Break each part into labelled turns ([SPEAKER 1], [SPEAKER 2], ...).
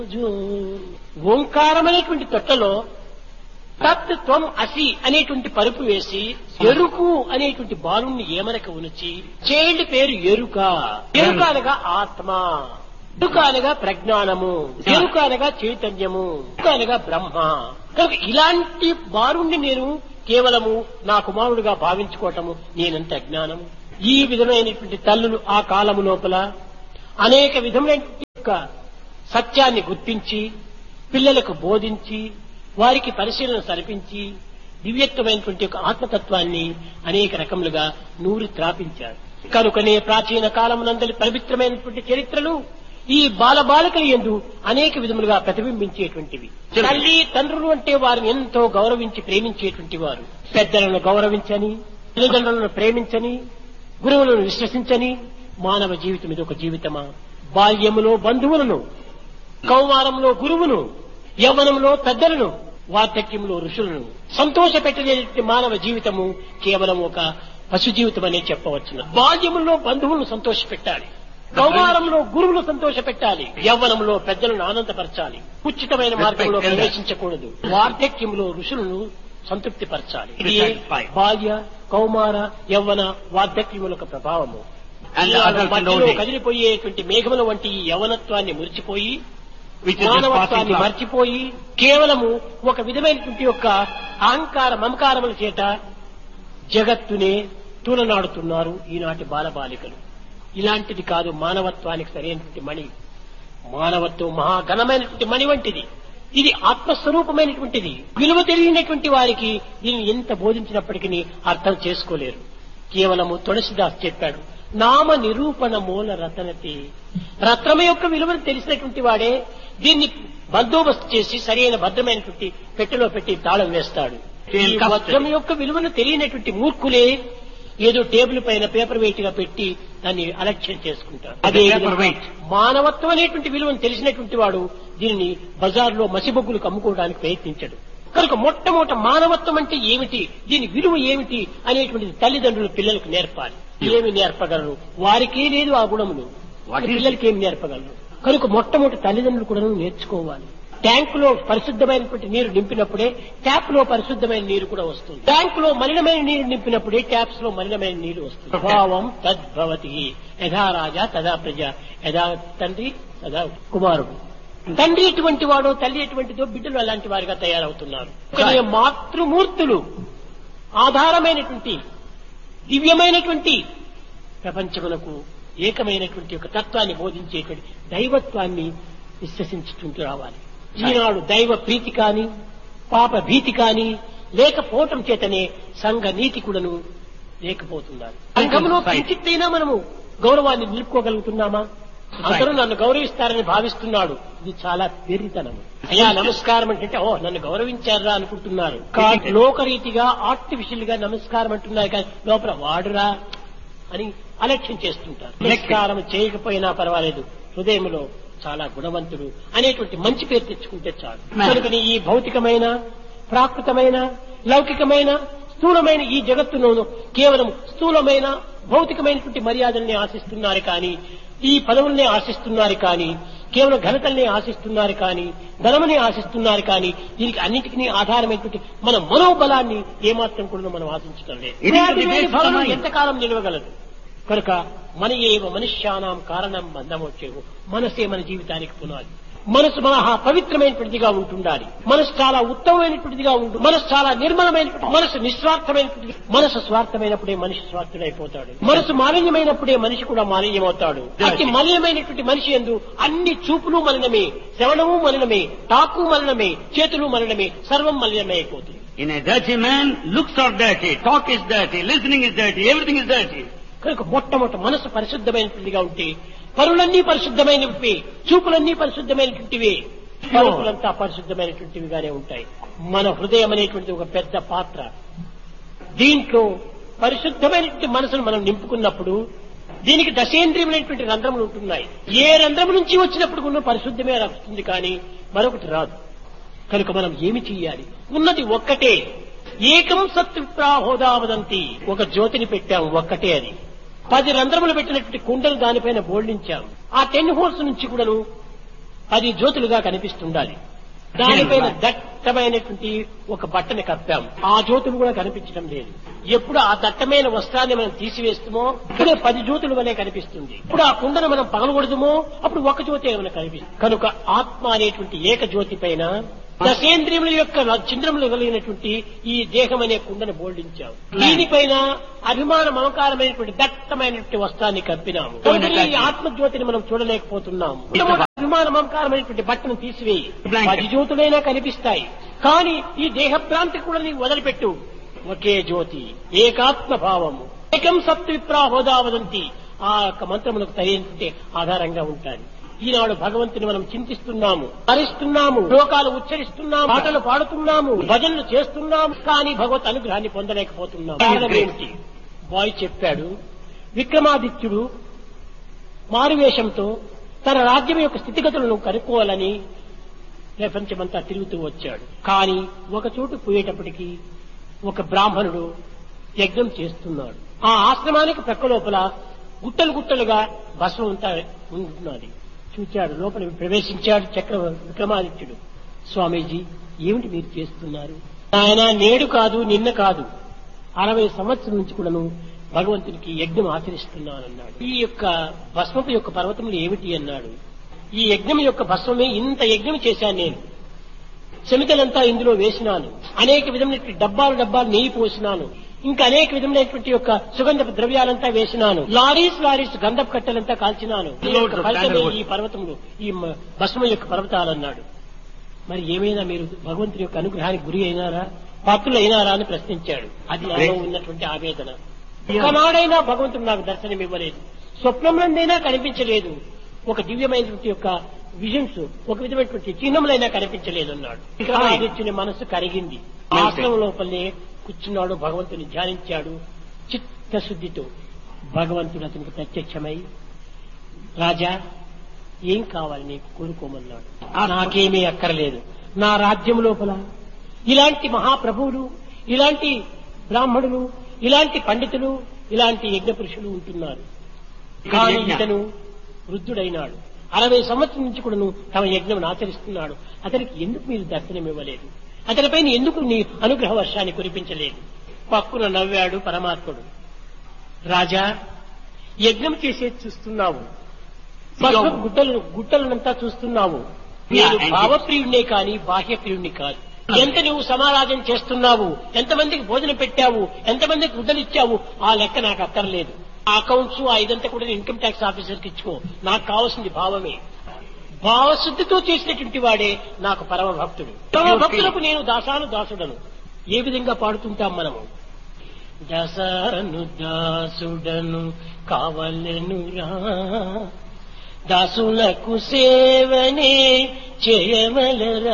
[SPEAKER 1] రోజు ఓంకారం అనేటువంటి తొట్టలో తత్ త్వం అసి అనేటువంటి పరుపు వేసి ఎరుకు అనేటువంటి బాలుణ్ణి ఏమనక ఉనిచి చైల్డ్ పేరు ఎరుక ఎరుక అనగా ఆత్మ ఎరుక అనగా ప్రజ్ఞానము ఎరుక అనగా చైతన్యము ఎరుక అనగా బ్రహ్మ కనుక ఇలాంటి బాలుణ్ణి నేను కేవలము నా కుమారుడుగా భావించుకోవటము నేనంత అజ్ఞానము ఈ విధమైనటువంటి తల్లులు ఆ కాలము లోపల అనేక విధములైన యొక్క సత్యాన్ని గుర్తించి పిల్లలకు బోధించి వారికి పరిశీలన సరిపించి దివ్యత్వమైనటువంటి ఒక ఆత్మతత్వాన్ని అనేక రకములుగా నూరి త్రాపించారు కనుకనే ప్రాచీన కాలమునందలి పవిత్రమైనటువంటి చరిత్రలు ఈ బాలబాలికల ఎందు అనేక విధములుగా ప్రతిబింబించేటువంటివి తల్లి తండ్రులు అంటే వారిని ఎంతో గౌరవించి ప్రేమించేటువంటి వారు పెద్దలను గౌరవించని తల్లిదండ్రులను ప్రేమించని గురువులను విశ్వసించని మానవ జీవితం ఇది ఒక జీవితమా బాల్యములో బంధువులను కౌమారంలో గురువును యవ్వనంలో పెద్దలను వార్ధక్యంలో ఋషులను సంతోష పెట్టలేని మానవ జీవితము కేవలం ఒక పశు జీవితం అనే చెప్పవచ్చును బాల్యములో బంధువులను సంతోష పెట్టాలి కౌమారంలో గురువులు సంతోష పెట్టాలి యవ్వనంలో పెద్దలను ఆనందపరచాలి ఉచితమైన మార్గంలో ప్రవేశించకూడదు వార్ధక్యంలో ఋషులను సంతృప్తి పరచాలి ఇది బాల్య కౌమార యవ్వన వార్ధక్యముల యొక్క ప్రభావము
[SPEAKER 2] And the
[SPEAKER 1] ఇవాళ
[SPEAKER 2] adults and
[SPEAKER 1] మధ్యలో
[SPEAKER 2] old age.
[SPEAKER 1] కదిలిపోయేటువంటి మేఘముల వంటి ఈ యవనత్వాన్ని మురిచిపోయి
[SPEAKER 2] which is just passing
[SPEAKER 1] మానవత్వాన్ని
[SPEAKER 2] cloud.
[SPEAKER 1] మర్చిపోయి కేవలము ఒక విధమైనటువంటి యొక్క అహంకార మమకారముల చేత జగత్తునే తూలనాడుతున్నారు ఈనాటి బాలబాలికలు ఇలాంటిది కాదు మానవత్వానికి సరైనటువంటి మణి మానవత్వం మహాఘనమైనటువంటి మణి వంటిది ఇది ఆత్మస్వరూపమైనటువంటిది విలువ తెలియనటువంటి వారికి దీన్ని ఎంత బోధించినప్పటికీ అర్థం చేసుకోలేరు కేవలము తులసిదాస్ చెప్పాడు నామ నిరూపణ మూల రతనతి రత్నం యొక్క విలువను తెలిసినటువంటి వాడే దీన్ని బందోబస్తు చేసి సరైన భద్రమైనటువంటి పెట్టెలో పెట్టి తాళం వేస్తాడు ఈ వజ్రం యొక్క విలువను తెలియనటువంటి మూర్ఖులే ఏదో టేబుల్ పైన పేపర్ వెయిట్ గా పెట్టి దాన్ని అలక్ష్యం చేసుకుంటారు అదే
[SPEAKER 2] Paper
[SPEAKER 1] విధంగా
[SPEAKER 2] weight.
[SPEAKER 1] మానవత్వం అనేటువంటి విలువను తెలిసినటువంటి వాడు దీనిని బజార్లో మసిబొగ్గులకు అమ్ముకోవడానికి ప్రయత్నించడు కనుక మొట్టమొదట మానవత్వం అంటే ఏమిటి దీని విలువ ఏమిటి అనేటువంటిది తల్లిదండ్రులు పిల్లలకు నేర్పాలి ఏమి నేర్పగలరు వారికే లేదు ఆ గుణములు
[SPEAKER 2] What is-
[SPEAKER 1] పిల్లలకి ఏమి నేర్పగలరు కనుక మొట్టమొదటి తల్లిదండ్రులు కూడా నేర్చుకోవాలి ట్యాంక్ లో పరిశుద్ధమైనటువంటి నీరు నింపినప్పుడే ట్యాప్ లో పరిశుద్ధమైన నీరు కూడా వస్తుంది ట్యాంక్ లో మలినమైన నీరు నింపినప్పుడే ట్యాప్స్ లో మలినమైన నీరు వస్తుంది భావం తద్భవతి యథా రాజా తదా ప్రజ యథా తండ్రి తదా కుమారుడు తండ్రి ఎటువంటి వాడో తల్లి ఎటువంటిదో బిడ్డలు అలాంటి వారిగా తయారవుతున్నారు కానీ మాతృమూర్తులు ఆధారమైనటువంటి దివ్యమైనటువంటి ప్రపంచమునకు ఏకమైనటువంటి ఒక తత్వాన్ని బోధించేటువంటి దైవత్వాన్ని విశ్వసించుకుంటూ రావాలి ఈనాడు దైవ ప్రీతి కాని పాప భీతి కాని లేకపోవటం చేతనే సంఘ నీతి కూడాను లేకపోతున్నారు సంఘంలో కించిత్తైనా మనము గౌరవాన్ని నిలుపుకోగలుగుతున్నామా అందరూ నన్ను గౌరవిస్తారని భావిస్తున్నాడు ఇది చాలా వెర్రితనం అయ్యా నమస్కారం అంటే ఓ నన్ను గౌరవించారా అనుకుంటున్నారు కా- లోకరీతిగా ఆర్టిఫిషియల్ గా నమస్కారం అంటున్నారు కానీ లోపల వాడురా అని అలక్ష్యం చేస్తుంటారు నమస్కారం చేయకపోయినా పర్వాలేదు హృదయంలో చాలా గుణవంతుడు అనేటువంటి మంచి పేరు తెచ్చుకుంటే చాలు కనుకని ఈ భౌతికమైన ప్రాకృతమైన లౌకికమైన స్థూలమైన ఈ జగత్తులోను కేవలం స్థూలమైన భౌతికమైనటువంటి మర్యాదల్ని ఆశిస్తున్నారు కానీ ఈ పదవుల్ని ఆశిస్తున్నారు కానీ కేవలం ఘనతల్ని ఆశిస్తున్నారు కానీ ధనముని ఆశిస్తున్నారు కానీ దీనికి అన్నిటికీ ఆధారమైనటువంటి మన మనోబలాన్ని ఏమాత్రం కూడా మనం ఆశించడం లేదు
[SPEAKER 2] ఇది
[SPEAKER 1] వేడి వేడి
[SPEAKER 2] ఇది
[SPEAKER 1] ఫలం
[SPEAKER 2] సమయం.
[SPEAKER 1] ఎంతకాలం నిలవగలదు కనుక మన ఏవ మనుష్యానాం కారణం బంధమొచ్చేవు మనసే మన జీవితానికి పునాది మనసు మహా పవిత్రమైనటువంటిదిగా ఉంటుండాలి మనసు చాలా ఉత్తమమైనటువంటిదిగా ఉంటుంది మనసు చాలా నిర్మలమైనటువంటి మనసు నిస్వార్థమైనటువంటి మనసు స్వార్థమైనప్పుడే మనిషి స్వార్థుడైపోతాడు మనసు మాలిన్యమైనప్పుడే మనిషి కూడా మాలిన్యమవుతాడు అతి మలినమైనటువంటి మనిషి ఎందు అన్ని చూపులు మలినమే శ్రవణము మలినమే తాకు మలినమే చేతులు మలినమే సర్వం మలినమే అయిపోతుంది
[SPEAKER 2] In a dirty man, looks are dirty, talk is dirty, listening is dirty, everything is dirty.
[SPEAKER 1] కనుక మొట్టమొదటి మనసు పరిశుద్ధమైనటువంటిదిగా ఉంటే పరులన్నీ పరిశుద్ధమైనవి చూపులన్నీ పరిశుద్ధమైనటువంటివే పరుపులంతా పరిశుద్ధమైనటువంటివిగానే ఉంటాయి మన హృదయం అనేటువంటి ఒక పెద్ద పాత్ర దీంట్లో పరిశుద్ధమైనటువంటి మనసును మనం నింపుకున్నప్పుడు దీనికి దశేంద్రియమైనటువంటి రంధ్రములు ఉంటున్నాయి ఏ రంధ్రము నుంచి వచ్చినప్పుడు కూడా పరిశుద్ధమే వస్తుంది కానీ మరొకటి రాదు కనుక మనం ఏమి చెయ్యాలి ఉన్నది ఒక్కటే ఏకం సత్విప్రాహోదావదంతి ఒక జ్యోతిని పెట్టాం ఒక్కటే అది పది రంధ్రములు పెట్టినటువంటి కుండలు దానిపైన బోల్డించాం ఆ టెన్ హోల్స్ నుంచి కూడాను పది జ్యోతులుగా కనిపిస్తుండాలి దానిపైన దట్టమైనటువంటి ఒక బట్టని కప్పాం ఆ జ్యోతులు కూడా కనిపించడం లేదు ఎప్పుడు ఆ దట్టమైన వస్త్రాన్ని మనం తీసివేస్తామో ఇప్పుడే పది జ్యోతులు వలె కనిపిస్తుంది ఇప్పుడు ఆ కుండను మనం పగలగొడదుమో అప్పుడు ఒక జ్యోతి ఏమైనా కనిపిస్తుంది కనుక ఆత్మ అనేటువంటి ఏక జ్యోతి పైన దశేంద్రియముల యొక్క చింద్రములు కలిగినటువంటి ఈ దేహం అనే కుండను బోల్డించావు దీనిపైన అభిమాన మమకారమైనటువంటి దట్టమైనటువంటి వస్త్రాన్ని కప్పినాము కనుక ఈ ఆత్మజ్యోతిని మనం చూడలేకపోతున్నాము అభిమాన మమకారమైనటువంటి బట్టను తీసివేయి పది జ్యోతులైనా కనిపిస్తాయి కానీ ఈ దేహభ్రాంతి కూడా నీవు వదిలిపెట్టు ఒకే జ్యోతి ఏకాత్మ భావము ఏకం సప్త విప్రాహోదా వదంతి ఆ యొక్క మంత్రములకు తగినటువంటి ఆధారంగా ఉంటాయి ఈనాడు భగవంతుని మనం చింతిస్తున్నాము హరిస్తున్నాము శ్లోకాలు ఉచ్చరిస్తున్నాము పాటలు పాడుతున్నాము భజనలు చేస్తున్నాము కానీ భగవత్ అనుగ్రహాన్ని పొందలేకపోతున్నాము కారణం ఏమిటి బాయ్ చెప్పాడు విక్రమాదిత్యుడు మారువేషంతో తన రాజ్యం యొక్క స్థితిగతులను కనుక్కోవాలని ప్రపంచమంతా తిరుగుతూ వచ్చాడు కానీ ఒక చోటు పోయేటప్పటికి ఒక బ్రాహ్మణుడు యజ్ఞం చేస్తున్నాడు ఆ ఆశ్రమానికి ప్రక్క లోపల గుట్టలు గుట్టలుగా భస్మం అంతా ఉంటున్నది చూచాడు లోపల ప్రవేశించాడు చక్ర విక్రమాదిత్యుడు స్వామీజీ ఏమిటి మీరు చేస్తున్నారు ఆయన నేడు కాదు నిన్న కాదు అరవై సంవత్సరం నుంచి కూడాను భగవంతునికి యజ్ఞం ఆచరిస్తున్నానన్నాడు ఈ యొక్క భస్మపు యొక్క పర్వతములు ఏమిటి అన్నాడు ఈ యజ్ఞం యొక్క భస్మమే ఇంత యజ్ఞం చేశాను నేను చెమికలంతా ఇందులో వేసినాను అనేక విధమైనటువంటి డబ్బాలు డబ్బాలు నెయ్యి పోసినాను ఇంకా అనేక విధమైనటువంటి యొక్క సుగంధపు ద్రవ్యాలంతా వేసినాను లారీస్ లారీస్ గంధపు కట్టెలంతా కాల్చినాను ఈ యొక్క ఫలితమే ఈ పర్వతములు ఈ మ- భస్మం యొక్క పర్వతాలన్నాడు మరి ఏమైనా మీరు భగవంతుని యొక్క అనుగ్రహానికి గురి అయినారా పాత్రులు అయినారా అని ప్రశ్నించాడు అది నాలో ఉన్నటువంటి ఆవేదన ఒకనాడైనా భగవంతుడు నాకు దర్శనం ఇవ్వలేదు స్వప్నంలోనైనా కనిపించలేదు ఒక దివ్యమైనటువంటి యొక్క విజన్స్ ఒక విధమైనటువంటి చిహ్నములైనా కనిపించలేదు అన్నాడు విక్రమాదిత్యుని మనసు కరిగింది ఆశ్రమం లోపలనే కూర్చున్నాడు భగవంతుని ధ్యానించాడు చిత్తశుద్ధితో భగవంతుడు అతనికి ప్రత్యక్షమై రాజా ఏం కావాలి నీకు కోరుకోమన్నాడు నాకేమీ అక్కర్లేదు నా రాజ్యం లోపల ఇలాంటి మహాప్రభువులు ఇలాంటి బ్రాహ్మణులు ఇలాంటి పండితులు ఇలాంటి యజ్ఞ పురుషులు ఉంటున్నారు కానీ ఇతను వృద్ధుడైనాడు అరవై సంవత్సరం నుంచి కూడాను తమ యజ్ఞం ఆచరిస్తున్నాడు అతనికి ఎందుకు మీరు దర్శనం ఇవ్వలేదు అతనిపైన ఎందుకు నీ అనుగ్రహ వర్షాన్ని కురిపించలేదు పక్కున నవ్వాడు పరమాత్ముడు రాజా యజ్ఞం చేసేది చూస్తున్నావు భస్మ గుట్టలను గుట్టలనంతా చూస్తున్నావు నేను
[SPEAKER 2] Yeah, and
[SPEAKER 1] భావప్రియుడినే కాని బాహ్యప్రియుడిని కాదు ఎంత నువ్వు సమారాధన చేస్తున్నావు ఎంతమందికి భోజనం పెట్టావు ఎంతమందికి ముద్దలు ఇచ్చావు ఆ లెక్క నాకు అక్కర్లేదు ఆ అకౌంట్స్ ఆ ఇదంతా కూడా ఇన్కమ్ ట్యాక్స్ ఆఫీసర్కి ఇచ్చుకో నాకు కావాల్సింది భావమే భావశుద్ధితో చేసినటువంటి వాడే నాకు పరమ భక్తుడు పరమ భక్తులకు నేను దాసాను దాసుడను ఏ విధంగా పాడుతుంటాం మనము దశాను దాసుడను కావలెనురా దాసులకు సేవనే చేయవలరా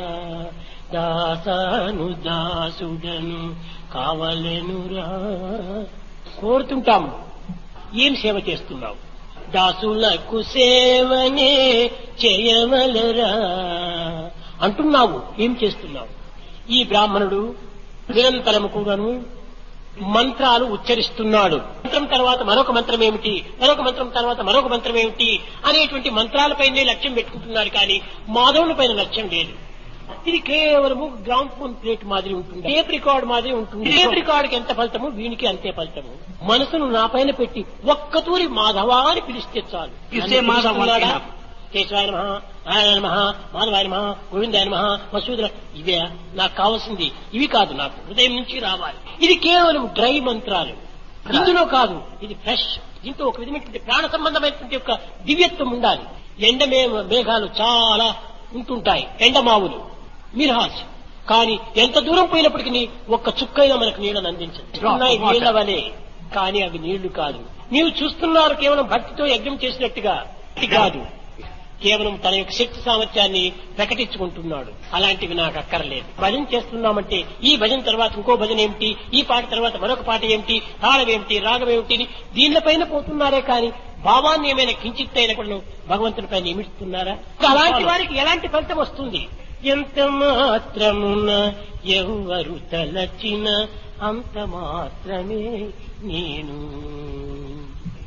[SPEAKER 1] దాసాను దాసుడను కావలెనురా కోరుతుంటాం ఏం సేవ చేస్తున్నావు దాసులకు సేవనే చేయవలరా అంటున్నావు ఏం చేస్తున్నావు ఈ బ్రాహ్మణుడు నిరంతరము కూడాను మంత్రాలు ఉచ్చరిస్తున్నాడు మంత్రం తర్వాత మరొక మంత్రం ఏమిటి మరొక మంత్రం తర్వాత మరొక మంత్రం ఏమిటి అనేటువంటి మంత్రాలపైనే లక్ష్యం పెట్టుకుంటున్నారు కానీ మాధవుని పైన లక్ష్యం లేదు ఇది కేవలము గ్రామ్ ఫోన్ ప్లేట్ మాదిరి ఉంటుంది టేప్ రికార్డ్ మాదిరి ఉంటుంది టేప్ రికార్డ్ ఎంత ఫలితము వీనికి అంతే ఫలితము మనసును నా పైన పెట్టి ఒక్కతూరి మాధవా అని పిలిస్తే చాలు
[SPEAKER 2] You say
[SPEAKER 1] నన్ను
[SPEAKER 2] Madhava
[SPEAKER 1] పిలుస్తున్నాడా?
[SPEAKER 2] enough.
[SPEAKER 1] కేశవాయ నమ నారాయణ నమ మాధవాయ నమ గోవిందాయ నమ మసూదర ఇవే నాకు కావాల్సింది ఇవి కాదు నాకు హృదయం నుంచి రావాలి ఇది కేవలం డ్రై మంత్రాలు ఇందులో కాదు ఇది ఫ్రెష్ దీంతో ఒక విధమైనటువంటి ప్రాణ సంబంధమైనటువంటి యొక్క దివ్యత్వం ఉండాలి ఎండ మే- మేఘాలు చాలా ఉంటుంటాయి ఎండమావులు మిర్హాస్ కానీ ఎంత దూరం పోయినప్పటికీ ఒక్క చుక్కైనా మనకు నీళ్ళని అందించదు
[SPEAKER 2] Drop of
[SPEAKER 1] ఉన్నాయి
[SPEAKER 2] water.
[SPEAKER 1] నీళ్ల వలె కానీ అవి నీళ్లు కాదు నీవు చూస్తున్నారు కేవలం భక్తితో యజ్ఞం చేసినట్టుగా ఇది కాదు కేవలం తన యొక్క శక్తి సామర్థ్యాన్ని ప్రకటించుకుంటున్నాడు అలాంటివి నాకు అక్కర్లేదు భజన చేస్తున్నామంటే ఈ భజన తర్వాత ఇంకో భజన ఏమిటి ఈ పాట తర్వాత మరొక పాట ఏమిటి తాళం ఏమిటి రాగం ఏమిటి అని దీనిపైన పోతున్నారే కానీ భావాన్ని ఏమైనా కించిత్తైన కూడా భగవంతుని పైన నిమిస్తున్నారా అలాంటి వారికి ఎలాంటి ఫలితం వస్తుంది ఎంత మాత్రమున ఎవరు తలచిన అంత మాత్రమే నేను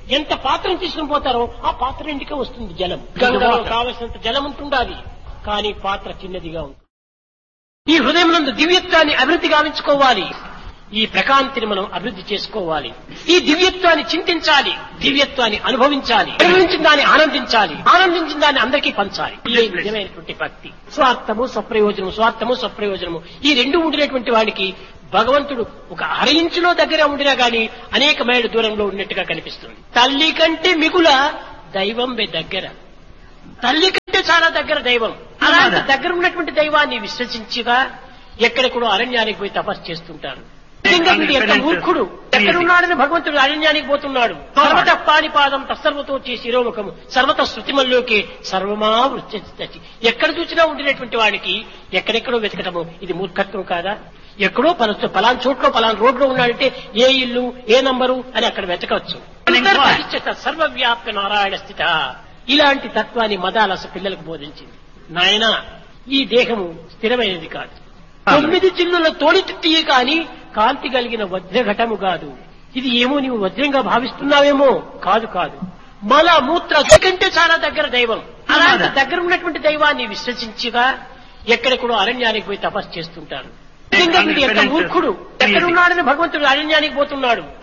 [SPEAKER 1] ఎంత పాత్రను తీసుకుని పోతారో ఆ పాత్ర ఇంటికే వస్తుంది జలం గంగలో కావలసినంత జలం ఉంటుండాలి కానీ పాత్ర చిన్నదిగా ఉంటుంది ఈ హృదయం నందు దివ్యత్వాన్ని అభివృద్ధి గావించుకోవాలి ఈ ప్రకాంతిని మనం అభివృద్ధి చేసుకోవాలి ఈ దివ్యత్వాన్ని చింతించాలి దివ్యత్వాన్ని అనుభవించాలి అనుభవించిన దాన్ని ఆనందించాలి ఆనందించిన దాన్ని అందరికీ పంచాలి ఇదే నిజమైనటువంటి భక్తి స్వార్థము స్వప్రయోజనము స్వార్థము స్వప్రయోజనము ఈ రెండు ఉండినటువంటి వాడికి భగవంతుడు ఒక అర ఇంచులో దగ్గర ఉండినా గాని అనేక మైళ్ళ దూరంలో ఉన్నట్టుగా కనిపిస్తుంది తల్లి కంటే మిగుల దైవం బె దగ్గర తల్లి కంటే చాలా దగ్గర దైవం అలాంటి దగ్గర ఉన్నటువంటి దైవాన్ని విశ్వసించిగా ఎక్కడెక్కడో అరణ్యానికి పోయి తపస్సు చేస్తుంటారు నిజంగా వీడు ఎంత మూర్ఖుడు ఎక్కడ ఉన్నాడని భగవంతుడు అరణ్యానికి పోతున్నాడు సర్వత పాణిపాదం తత్సర్వతో చే శిరోముఖము సర్వత శృతిమల్లోకి సర్వమా వృత్తి ఎక్కడ చూసినా ఉండినటువంటి వాడికి ఎక్కడెక్కడో వెతకటము ఇది మూర్ఖత్వం కాదా ఎక్కడో పల- పలానా చోట్లో పలానా రోడ్లో ఉన్నాడంటే ఏ ఇల్లు ఏ నంబరు అని అక్కడ వెతకవచ్చు అంతర్బహిష్ట సర్వవ్యాప్త నారాయణ స్థిత ఇలాంటి తత్వాన్ని మదాలస పిల్లలకు బోధించింది నాయన ఈ దేహము స్థిరమైనది కాదు తొమ్మిది చిల్లుల తోడితిత్తియే కాని కాంతి కలిగిన వజ్రఘటము కాదు ఇది ఏమో నీవు వజ్రంగా భావిస్తున్నావేమో కాదు కాదు మల మూత్ర కంటే చాలా దగ్గర దైవం అలాంటి దగ్గర ఉన్నటువంటి దైవాన్ని విశ్వసించిగా ఎక్కడెక్కడో అరణ్యానికి పోయి తపస్సు చేస్తుంటారు నిజంగా వీడు ఎంత మూర్ఖుడు ఎక్కడ ఉన్నాడని భగవంతుడు అరణ్యానికి పోతున్నాడు